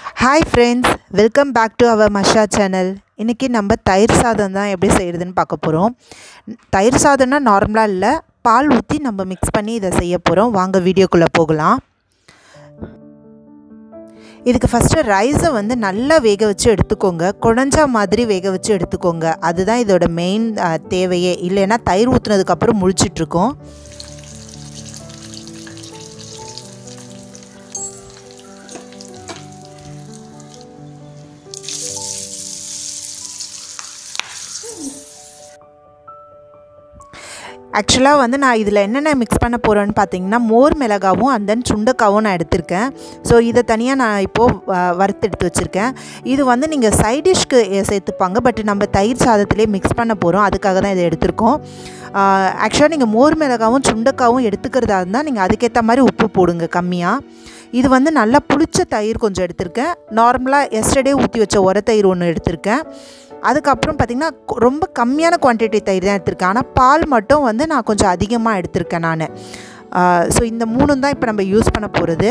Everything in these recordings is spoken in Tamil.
hi friends welcome back to our Masha channel இன்றைக்கி நம்ம தயிர் சாதம் தான் எப்படி செய்கிறதுன்னு பார்க்க போகிறோம் தயிர் சாதம்னா நார்மலாக இல்லை பால் ஊற்றி நம்ம மிக்ஸ் பண்ணி இதை செய்ய போகிறோம் வாங்க வீடியோக்குள்ளே போகலாம் இதுக்கு ஃபஸ்ட்டு ரைஸை வந்து நல்லா வேக வச்சு எடுத்துக்கோங்க குழஞ்சா மாதிரி வேக வச்சு எடுத்துக்கோங்க அதுதான் இதோட மெயின் தேவையே இல்லைன்னா தயிர் ஊற்றுனதுக்கப்புறம் முழிச்சிட்ருக்கோம் ஆக்சுவலாக வந்து நான் இதில் என்னென்ன மிக்ஸ் பண்ண போகிறேன்னு பார்த்தீங்கன்னா மோர் மிளகாவும் அண்ட் தென் சுண்டக்காவும் நான் எடுத்திருக்கேன் ஸோ இதை தனியாக நான் இப்போது வறுத்து எடுத்து வச்சுருக்கேன் இது வந்து நீங்கள் சைட் டிஷ்க்கு சேர்த்துப்பாங்க பட் நம்ம தயிர் சாதத்திலே மிக்ஸ் பண்ண போகிறோம் அதுக்காக தான் இதை எடுத்திருக்கோம் ஆக்சுவலாக நீங்கள் மோர் மிளகாவும் சுண்டக்காவும் எடுத்துக்கிறதா இருந்தால் நீங்கள் அதுக்கேற்ற மாதிரி உப்பு போடுங்க கம்மியாக இது வந்து நல்லா புளிச்ச தயிர் கொஞ்சம் எடுத்திருக்கேன் நார்மலாக எஸ்டர்டே ஊற்றி வச்ச உர தயிர் ஒன்று எடுத்திருக்கேன் அதுக்கப்புறம் பார்த்திங்கன்னா ரொம்ப கம்மியான குவான்டிட்டி தயிர் தான் எடுத்திருக்கேன் ஆனால் பால் மட்டும் வந்து நான் கொஞ்சம் அதிகமாக எடுத்திருக்கேன் நான் ஸோ இந்த மூணும் தான் இப்போ நம்ம யூஸ் பண்ண போகிறது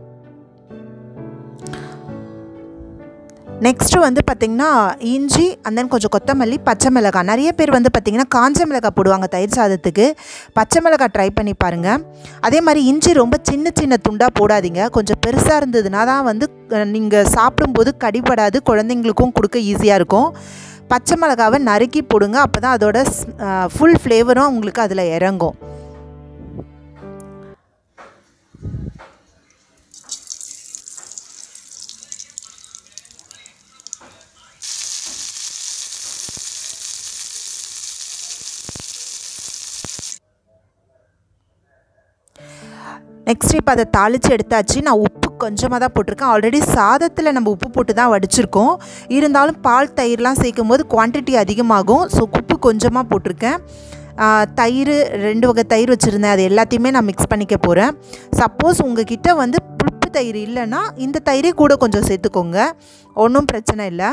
நெக்ஸ்ட்டு வந்து பார்த்திங்கன்னா இஞ்சி அண்ட் தென் கொஞ்சம் கொத்தமல்லி பச்சை மிளகாய் நிறைய பேர் வந்து பார்த்திங்கன்னா காஞ்ச மிளகாய் போடுவாங்க தயிர் சாதத்துக்கு பச்சை மிளகாய் ட்ரை பண்ணி பாருங்கள் அதே மாதிரி இஞ்சி ரொம்ப சின்ன சின்ன துண்டாக போடாதீங்க கொஞ்சம் பெருசாக இருந்ததுனா தான் வந்து நீங்கள் சாப்பிடும்போது கடிபடாது குழந்தைங்களுக்கும் கொடுக்க ஈஸியாக இருக்கும் பச்சை மிளகாவை நறுக்கி போடுங்க அப்போ தான் அதோட ஃபுல் ஃப்ளேவரும் உங்களுக்கு அதில் இறங்கும் நெக்ஸ்ட் இப்போ அதை தாளித்து எடுத்தாச்சு நான் உப்பு கொஞ்சமாக தான் போட்டிருக்கேன் ஆல்ரெடி சாதத்தில் நம்ம உப்பு போட்டு தான் வடிச்சிருக்கோம் இருந்தாலும் பால் தயிர்லாம் சேர்க்கும் போது குவான்டிட்டி அதிகமாகும் ஸோ உப்பு கொஞ்சமாக போட்டிருக்கேன் தயிர் ரெண்டு வகை தயிர் வச்சுருந்தேன் அது எல்லாத்தையுமே நான் மிக்ஸ் பண்ணிக்க போகிறேன் சப்போஸ் உங்ககிட்ட வந்து புளிப்பு தயிர் இல்லைன்னா இந்த தயிரே கூட கொஞ்சம் சேர்த்துக்கோங்க ஒன்றும் பிரச்சனை இல்லை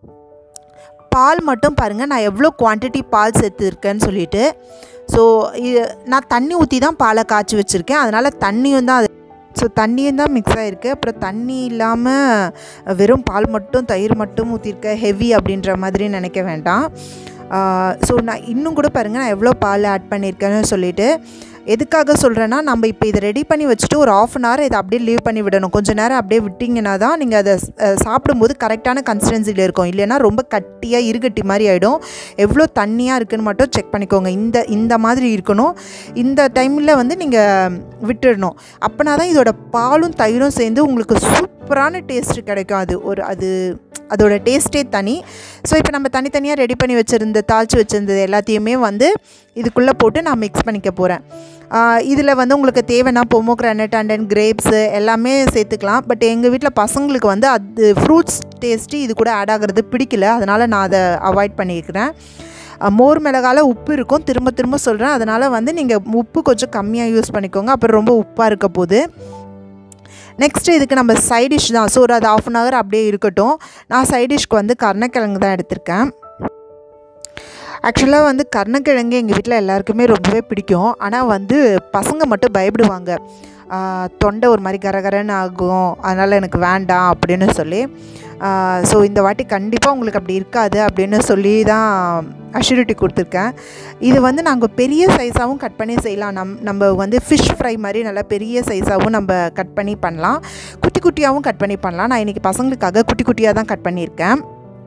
பால் மட்டும் பாருங்கள் நான் எவ்வளோ குவான்டிட்டி பால் சேர்த்துருக்கேன்னு சொல்லிட்டு ஸோ இது நான் தண்ணி ஊற்றி தான் பாலை காய்ச்சி வச்சுருக்கேன் அதனால் தண்ணியும் தான் அது ஸோ தண்ணியும் தான் மிக்ஸ் ஆகிருக்கு அப்புறம் தண்ணி இல்லாமல் வெறும் பால் மட்டும் தயிர் மட்டும் ஊற்றிருக்கேன் ஹெவி அப்படின்ற மாதிரி நினைக்க வேண்டாம் ஸோ நான் இன்னும் கூட பாருங்கள் நான் எவ்வளோ பால் ஆட் பண்ணியிருக்கேன்னு சொல்லிவிட்டு எதுக்காக சொல்கிறேன்னா நம்ம இப்போ இதை ரெடி பண்ணி வச்சுட்டு ஒரு ஆஃப் அன் ஹவர் இதை அப்படியே லீவ் பண்ணி விடணும் கொஞ்சம் நேரம் அப்படியே விட்டிங்கன்னா தான் நீங்கள் அதை சாப்பிடும்போது கரெக்டான கன்சிஸ்டன்சியில் இருக்கும் இல்லைன்னா ரொம்ப கட்டியாக இருகட்டி மாதிரி ஆகிடும் எவ்வளோ தண்ணியாக இருக்குதுன்னு மட்டும் செக் பண்ணிக்கோங்க இந்த இந்த மாதிரி இருக்கணும் இந்த டைமில் வந்து நீங்கள் விட்டுடணும் அப்போனா தான் இதோட பாலும் தயிரும் சேர்ந்து உங்களுக்கு சூப்பரான டேஸ்ட்டு கிடைக்கும் அது ஒரு அது அதோட டேஸ்ட்டே தனி ஸோ இப்போ நம்ம தனித்தனியாக ரெடி பண்ணி வச்சுருந்த தாளித்து வச்சுருந்தது எல்லாத்தையுமே வந்து இதுக்குள்ளே போட்டு நான் மிக்ஸ் பண்ணிக்க போகிறேன் இதில் வந்து உங்களுக்கு தேவைன்னா பொமோக்ரானட் அண்ட் தென் கிரேப்ஸு எல்லாமே சேர்த்துக்கலாம் பட் எங்கள் வீட்டில் பசங்களுக்கு வந்து அது ஃப்ரூட்ஸ் டேஸ்ட்டு இது கூட ஆட் ஆகிறது பிடிக்கல அதனால் நான் அதை அவாய்ட் பண்ணியிருக்கிறேன் மோர் மிளகால உப்பு இருக்கும் திரும்ப திரும்ப சொல்கிறேன் அதனால் வந்து நீங்கள் உப்பு கொஞ்சம் கம்மியாக யூஸ் பண்ணிக்கோங்க அப்புறம் ரொம்ப உப்பாக இருக்க போது நெக்ஸ்ட்டு இதுக்கு நம்ம சைட் டிஷ் தான் ஸோ அது ஆஃப் அன் ஹவர் அப்படியே இருக்கட்டும் நான் சைட் டிஷ்க்கு வந்து கருணக்கிழங்கு தான் எடுத்திருக்கேன் ஆக்சுவலாக வந்து கருணக்கிழங்கு எங்கள் வீட்டில் எல்லாருக்குமே ரொம்பவே பிடிக்கும் ஆனால் வந்து பசங்க மட்டும் பயப்படுவாங்க தொண்டை ஒரு மாதிரி கரகரன்னு ஆகும் அதனால் எனக்கு வேண்டாம் அப்படின்னு சொல்லி ஸோ இந்த வாட்டி கண்டிப்பாக உங்களுக்கு அப்படி இருக்காது அப்படின்னு சொல்லி தான் அஷ்யூரிட்டி கொடுத்துருக்கேன் இது வந்து நாங்கள் பெரிய சைஸாகவும் கட் பண்ணி செய்யலாம் நம் நம்ம வந்து ஃபிஷ் ஃப்ரை மாதிரி நல்லா பெரிய சைஸாகவும் நம்ம கட் பண்ணி பண்ணலாம் குட்டி குட்டியாகவும் கட் பண்ணி பண்ணலாம் நான் இன்றைக்கி பசங்களுக்காக குட்டி குட்டியாக தான் கட் பண்ணியிருக்கேன்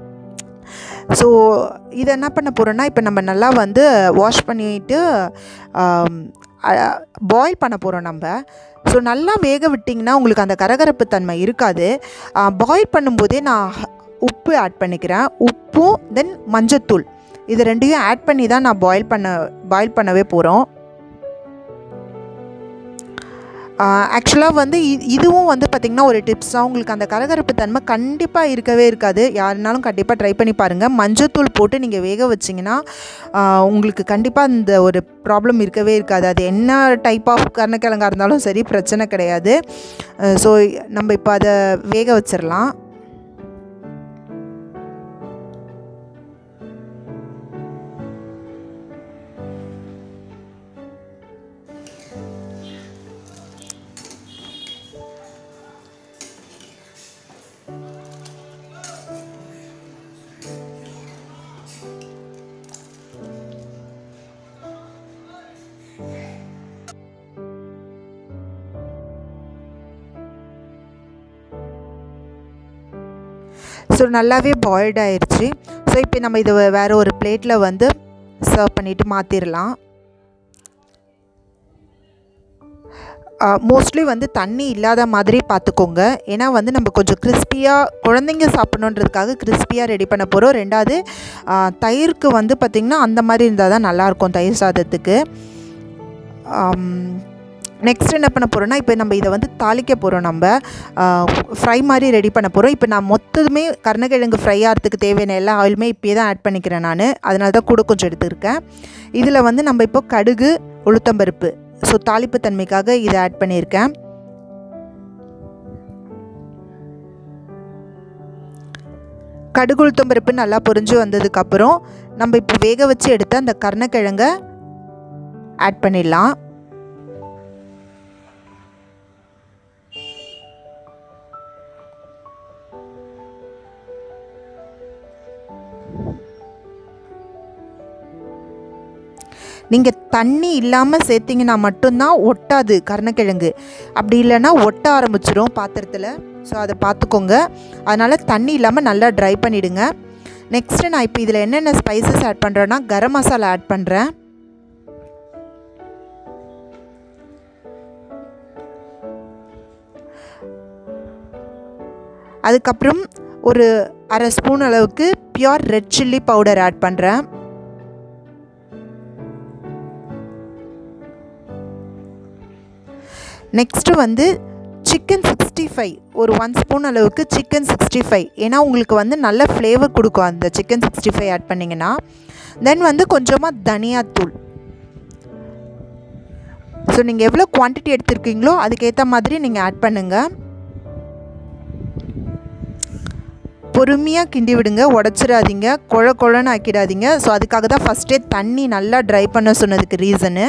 ஸோ இதை என்ன பண்ண போகிறோன்னா இப்போ நம்ம நல்லா வந்து வாஷ் பண்ணிவிட்டு பாயில் பண்ண போகிறோம் நம்ம ஸோ நல்லா வேக விட்டிங்கன்னா உங்களுக்கு அந்த கரகரப்பு தன்மை இருக்காது பாயில் பண்ணும்போதே நான் உப்பு ஆட் பண்ணிக்கிறேன் உப்பும் தென் மஞ்சத்தூள் இது ரெண்டையும் ஆட் பண்ணி தான் நான் பாயில் பண்ண பாயில் பண்ணவே போகிறோம் ஆக்சுவலாக வந்து இதுவும் வந்து பார்த்திங்கன்னா ஒரு டிப்ஸ் தான் உங்களுக்கு அந்த கரகரப்பு தன்மை கண்டிப்பாக இருக்கவே இருக்காது யாருனாலும் கண்டிப்பாக ட்ரை பண்ணி பாருங்கள் மஞ்சத்தூள் போட்டு நீங்கள் வேக வச்சிங்கன்னா உங்களுக்கு கண்டிப்பாக இந்த ஒரு ப்ராப்ளம் இருக்கவே இருக்காது அது என்ன டைப் ஆஃப் கருணக்கிழங்காக இருந்தாலும் சரி பிரச்சனை கிடையாது ஸோ நம்ம இப்போ அதை வேக வச்சிடலாம் ஸோ நல்லாவே பாயில்ட் ஆயிடுச்சு ஸோ இப்போ நம்ம இதை வேறு ஒரு பிளேட்டில் வந்து சர்வ் பண்ணிவிட்டு மாற்றிடலாம் மோஸ்ட்லி வந்து தண்ணி இல்லாத மாதிரி பார்த்துக்கோங்க ஏன்னா வந்து நம்ம கொஞ்சம் கிறிஸ்பியாக குழந்தைங்க சாப்பிட்ணுன்றதுக்காக கிறிஸ்பியாக ரெடி பண்ண போகிறோம் ரெண்டாவது தயிருக்கு வந்து பார்த்திங்கன்னா அந்த மாதிரி இருந்தால் தான் நல்லாயிருக்கும் தயிர் சாதத்துக்கு நெக்ஸ்ட் என்ன பண்ண போகிறோன்னா இப்போ நம்ம இதை வந்து தாளிக்க போகிறோம் நம்ம ஃப்ரை மாதிரி ரெடி பண்ண போகிறோம் இப்போ நான் மொத்தமே கருணக்கிழங்கு ஃப்ரை ஆகிறதுக்கு தேவையான எல்லா ஆயிலுமே இப்போயே தான் ஆட் பண்ணிக்கிறேன் நான் அதனால தான் கூட கொஞ்சம் எடுத்துருக்கேன் இதில் வந்து நம்ம இப்போ கடுகு உளுத்தம்பருப்பு ஸோ தாளிப்பு தன்மைக்காக இதை ஆட் பண்ணியிருக்கேன் கடுகு உளுத்தம்பருப்பு நல்லா பொரிஞ்சு வந்ததுக்கப்புறம் நம்ம இப்போ வேக வச்சு எடுத்த அந்த கருணக்கிழங்க ஆட் பண்ணிடலாம் நீங்கள் தண்ணி இல்லாமல் சேர்த்திங்கன்னா மட்டும்தான் ஒட்டாது கருணக்கிழங்கு அப்படி இல்லைன்னா ஒட்ட ஆரம்பிச்சிடும் பாத்திரத்தில் ஸோ அதை பார்த்துக்கோங்க அதனால் தண்ணி இல்லாமல் நல்லா ட்ரை பண்ணிவிடுங்க நெக்ஸ்ட்டு நான் இப்போ இதில் என்னென்ன ஸ்பைசஸ் ஆட் பண்ணுறேன்னா கரம் மசாலா ஆட் பண்ணுறேன் அதுக்கப்புறம் ஒரு அரை ஸ்பூன் அளவுக்கு pure red chilli powder add பண்ணுறேன் நெக்ஸ்ட்டு வந்து சிக்கன் சிக்ஸ்டி ஃபைவ் ஒரு ஒன் ஸ்பூன் அளவுக்கு சிக்கன் சிக்ஸ்டி ஃபைவ் ஏன்னா உங்களுக்கு வந்து நல்ல ஃப்ளேவர் கொடுக்கும் அந்த சிக்கன் சிக்ஸ்டி ஃபைவ் ஆட் பண்ணிங்கன்னா தென் வந்து கொஞ்சமாக தனியாத்தூள் ஸோ நீங்கள் எவ்வளோ குவான்டிட்டி எடுத்திருக்கீங்களோ அதுக்கேற்ற மாதிரி நீங்கள் ஆட் பண்ணுங்கள் பொறுமையாக கிண்டி விடுங்க உடச்சிடாதீங்க குழ குழன்னு ஆக்கிடாதீங்க ஸோ அதுக்காக தான் ஃபஸ்ட்டே தண்ணி நல்லா ட்ரை பண்ண சொன்னதுக்கு ரீசனு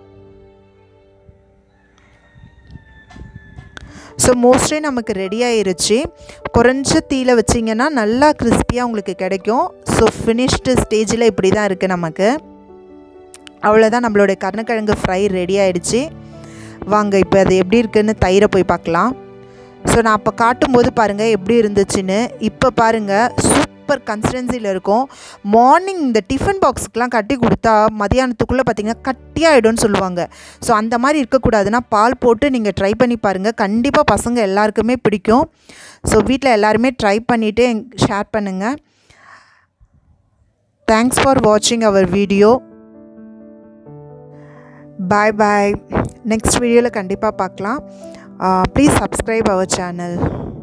ஸோ மோஸ்ட்லி நமக்கு ரெடி ஆயிருச்சு குறைஞ்ச தீயில வச்சிங்கன்னா நல்லா கிறிஸ்பியாக உங்களுக்கு கிடைக்கும் ஸோ ஃபினிஷ்டு ஸ்டேஜில் இப்படி தான் இருக்குது நமக்கு அவ்வளோதான் நம்மளுடைய கருணக்கிழங்கு ஃப்ரை ரெடி ஆயிடுச்சு வாங்க இப்போ அது எப்படி இருக்குன்னு தயிரை போய் பார்க்கலாம் ஸோ நான் அப்போ காட்டும்போது பாருங்கள் எப்படி இருந்துச்சுன்னு இப்போ பாருங்கள் சூப்பர் கன்சிஸ்டன்சியில் இருக்கும் மார்னிங் இந்த டிஃபன் பாக்ஸுக்கெலாம் கட்டி கொடுத்தா மதியானத்துக்குள்ளே பார்த்திங்கன்னா கட்டியாகிடும்னு சொல்லுவாங்க ஸோ அந்த மாதிரி இருக்கக்கூடாதுன்னா பால் போட்டு நீங்கள் ட்ரை பண்ணி பாருங்கள் கண்டிப்பாக பசங்க எல்லாருக்குமே பிடிக்கும் ஸோ வீட்டில் எல்லாருமே ட்ரை பண்ணிவிட்டு ஷேர் பண்ணுங்கள் தேங்க்ஸ் ஃபார் வாட்சிங் அவர் வீடியோ பாய் பாய் நெக்ஸ்ட் வீடியோவில் கண்டிப்பாக பார்க்கலாம் ப்ளீஸ் சப்ஸ்கிரைப் அவர் சேனல்